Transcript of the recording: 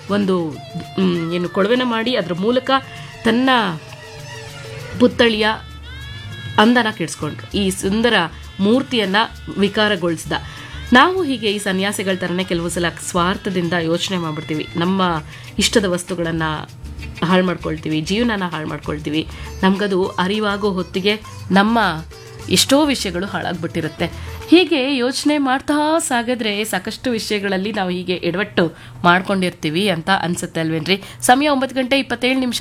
ಒಂದು ಮ್, ಏನು ಕೊಳವೆನ ಮಾಡಿ ಅದರ ಮೂಲಕ ತನ್ನ ಪುತ್ಥಳಿಯ ಅಂದನ ಕೆಡಿಸ್ಕೊಂಡ್ರು ಈ ಸುಂದರ ಮೂರ್ತಿಯನ್ನ ವಿಕಾರಗೊಳಿಸಿದ ನಾವು ಹೀಗೆ ಈ ಸನ್ಯಾಸಿಗಳ ಥರನೇ ಕೆಲವು ಸಲ ಸ್ವಾರ್ಥದಿಂದ ಯೋಚನೆ ಮಾಡ್ಬಿಡ್ತೀವಿ ನಮ್ಮ ಇಷ್ಟದ ವಸ್ತುಗಳನ್ನು ಹಾಳು ಮಾಡ್ಕೊಳ್ತೀವಿ ಜೀವನನ ಹಾಳು ಮಾಡ್ಕೊಳ್ತೀವಿ ನಮಗದು ಅರಿವಾಗೋ ಹೊತ್ತಿಗೆ ನಮ್ಮ ಎಷ್ಟೋ ವಿಷಯಗಳು ಹಾಳಾಗ್ಬಿಟ್ಟಿರುತ್ತೆ ಹೀಗೆ ಯೋಚನೆ ಮಾಡ್ತಾ ಸಾಗಿದ್ರೆ ಸಾಕಷ್ಟು ವಿಷಯಗಳಲ್ಲಿ ನಾವು ಹೀಗೆ ಎಡವಟ್ಟು ಮಾಡ್ಕೊಂಡಿರ್ತೀವಿ ಅಂತ ಅನ್ಸುತ್ತೆ ಅಲ್ವೇನ್ರಿ ಸಮಯ ಒಂಬತ್ತು ಗಂಟೆ ಇಪ್ಪತ್ತೇಳು ನಿಮಿಷ